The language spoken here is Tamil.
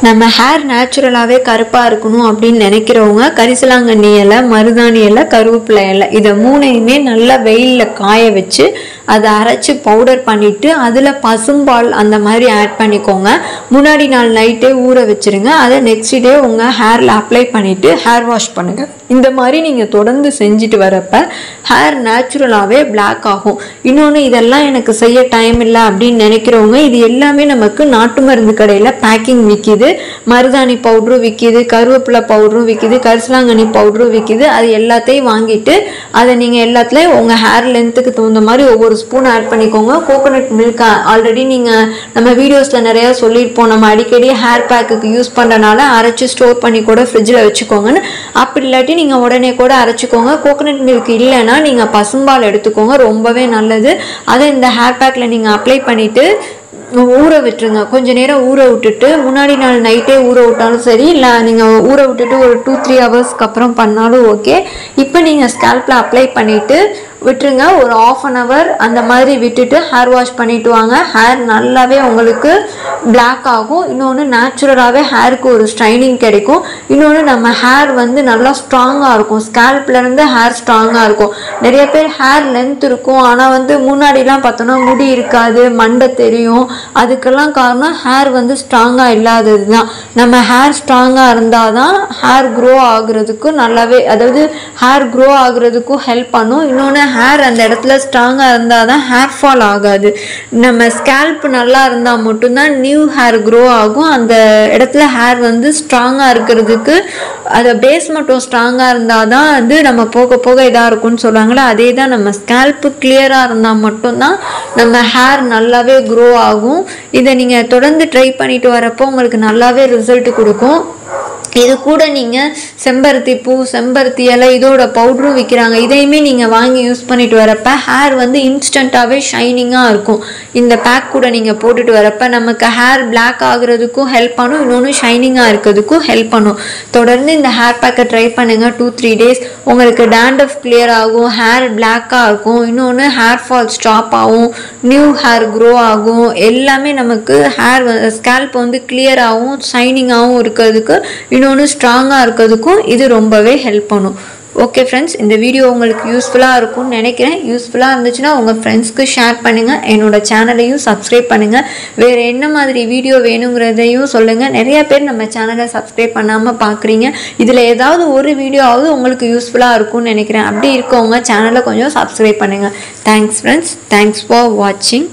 நம்ம ஹேர் நேச்சுரலாகவே கருப்பாக இருக்கணும் அப்படின்னு நினைக்கிறவங்க கரிசலாங்கண்ணி இலை மருதாணி இலை கருவேப்பிலை இலை இதை மூணையுமே நல்லா வெயிலில் காய வச்சு அதை அரைச்சி பவுடர் பண்ணிவிட்டு அதில் பசும்பால் அந்த மாதிரி ஆட் பண்ணிக்கோங்க முன்னாடி நாள் நைட்டே ஊற வச்சுருங்க அதை நெக்ஸ்ட் டே உங்கள் ஹேரில் அப்ளை பண்ணிவிட்டு ஹேர் வாஷ் பண்ணுங்கள் இந்த மாதிரி நீங்கள் தொடர்ந்து செஞ்சுட்டு வரப்ப ஹேர் நேச்சுரலாகவே பிளாக் ஆகும் இன்னொன்று இதெல்லாம் எனக்கு செய்ய டைம் இல்லை அப்படின்னு நினைக்கிறவங்க இது எல்லாமே நமக்கு நாட்டு மருந்து கடையில் பேக்கிங் விற்கிது மருதாணி பவுடரும் விற்கிது கருவேப்பிலை பவுடரும் விற்கிது கரிசலாங்கண்ணி பவுடரும் விற்கிது அது எல்லாத்தையும் வாங்கிட்டு அதை நீங்கள் எல்லாத்துலேயும் உங்கள் ஹேர் லென்த்துக்கு தகுந்த மாதிரி ஒவ்வொரு ஸ்பூன் ஆட் பண்ணிக்கோங்க கோகோனட் மில்க் ஆல்ரெடி நீங்கள் நம்ம வீடியோஸில் நிறையா சொல்லியிருப்போம் நம்ம அடிக்கடி ஹேர் பேக்குக்கு யூஸ் பண்ணுறனால அரைச்சி ஸ்டோர் பண்ணி கூட ஃப்ரிட்ஜில் வச்சுக்கோங்கன்னு அப்படி இல்லாட்டி நீங்கள் உடனே கூட அரைச்சிக்கோங்க கோகோனட் மில்க் இல்லைன்னா நீங்கள் பசும்பால் எடுத்துக்கோங்க ரொம்பவே நல்லது அதை இந்த ஹேர் பேக்கில் நீங்கள் அப்ளை பண்ணிவிட்டு ஊற விட்டுருங்க கொஞ்ச நேரம் ஊற விட்டுட்டு முன்னாடி நாள் நைட்டே ஊற விட்டாலும் சரி இல்லை நீங்கள் ஊற விட்டுட்டு ஒரு டூ த்ரீ ஹவர்ஸ்க்கு அப்புறம் பண்ணாலும் ஓகே இப்போ நீங்கள் ஸ்கேல்பில் அப்ளை பண்ணிவிட்டு விட்டுருங்க ஒரு ஆஃப் அன் ஹவர் அந்த மாதிரி விட்டுட்டு ஹேர் வாஷ் பண்ணிட்டு வாங்க ஹேர் நல்லாவே உங்களுக்கு பிளாக் ஆகும் இன்னொன்று நேச்சுரலாகவே ஹேருக்கு ஒரு ஸ்ட்ரைனிங் கிடைக்கும் இன்னொன்று நம்ம ஹேர் வந்து நல்லா ஸ்ட்ராங்காக இருக்கும் ஸ்கேல்ப்லேருந்து ஹேர் ஸ்ட்ராங்காக இருக்கும் நிறைய பேர் ஹேர் லென்த் இருக்கும் ஆனால் வந்து முன்னாடிலாம் பார்த்தோன்னா முடி இருக்காது மண்டை தெரியும் அதுக்கெல்லாம் காரணம் ஹேர் வந்து ஸ்ட்ராங்காக இல்லாதது தான் நம்ம ஹேர் ஸ்ட்ராங்காக இருந்தால் தான் ஹேர் க்ரோ ஆகுறதுக்கு நல்லாவே அதாவது ஹேர் க்ரோ ஆகுறதுக்கும் ஹெல்ப் பண்ணும் இன்னொன்று ஹேர் அந்த இடத்துல ஸ்ட்ராங்காக இருந்தால் தான் ஹேர் ஃபால் ஆகாது நம்ம ஸ்கேல்ப் நல்லா இருந்தால் மட்டும்தான் நியூ ஹேர் க்ரோ ஆகும் அந்த இடத்துல ஹேர் வந்து ஸ்ட்ராங்காக இருக்கிறதுக்கு அது பேஸ் மட்டும் ஸ்ட்ராங்காக இருந்தால் தான் வந்து நம்ம போக போக இதாக இருக்கும்னு சொல்லுவாங்களே அதே தான் நம்ம ஸ்கேல்ப்பு கிளியராக இருந்தால் மட்டும்தான் நம்ம ஹேர் நல்லாவே க்ரோ ஆகும் இதை நீங்கள் தொடர்ந்து ட்ரை பண்ணிட்டு வரப்போ உங்களுக்கு நல்லாவே ரிசல்ட் கொடுக்கும் இது கூட நீங்கள் செம்பருத்தி பூ செம்பருத்தி இலை இதோட பவுடரும் விற்கிறாங்க இதையுமே நீங்கள் வாங்கி யூஸ் பண்ணிட்டு வரப்ப ஹேர் வந்து இன்ஸ்டண்ட்டாகவே ஷைனிங்காக இருக்கும் இந்த பேக் கூட நீங்கள் போட்டுட்டு வரப்ப நமக்கு ஹேர் பிளாக் ஆகுறதுக்கும் ஹெல்ப் பண்ணும் இன்னொன்று ஷைனிங்காக இருக்கிறதுக்கும் ஹெல்ப் பண்ணும் தொடர்ந்து இந்த ஹேர் பேக்கை ட்ரை பண்ணுங்கள் டூ த்ரீ டேஸ் உங்களுக்கு டேண்டஃப் கிளியர் ஆகும் ஹேர் பிளாக்காக இருக்கும் இன்னொன்று ஹேர் ஃபால் ஸ்டாப் ஆகும் நியூ ஹேர் க்ரோ ஆகும் எல்லாமே நமக்கு ஹேர் ஸ்கேல்ப் வந்து கிளியராகவும் ஷைனிங்காகவும் இருக்கிறதுக்கு இன்னொன்று ஸ்ட்ராங்காக இருக்கிறதுக்கும் இது ரொம்பவே ஹெல்ப் பண்ணும் ஓகே ஃப்ரெண்ட்ஸ் இந்த வீடியோ உங்களுக்கு யூஸ்ஃபுல்லாக இருக்கும்னு நினைக்கிறேன் யூஸ்ஃபுல்லாக இருந்துச்சுன்னா உங்கள் ஃப்ரெண்ட்ஸ்க்கு ஷேர் பண்ணுங்கள் என்னோட சேனலையும் சப்ஸ்கிரைப் பண்ணுங்கள் வேறு என்ன மாதிரி வீடியோ வேணுங்கிறதையும் சொல்லுங்கள் நிறைய பேர் நம்ம சேனலை சப்ஸ்கிரைப் பண்ணாமல் பார்க்குறீங்க இதில் ஏதாவது ஒரு வீடியோவாவது உங்களுக்கு யூஸ்ஃபுல்லாக இருக்கும்னு நினைக்கிறேன் அப்படி இருக்கவங்க சேனலை கொஞ்சம் சப்ஸ்கிரைப் பண்ணுங்கள் தேங்க்ஸ் ஃப்ரெண்ட்ஸ் தேங்க்ஸ் ஃபார் வாட்சிங்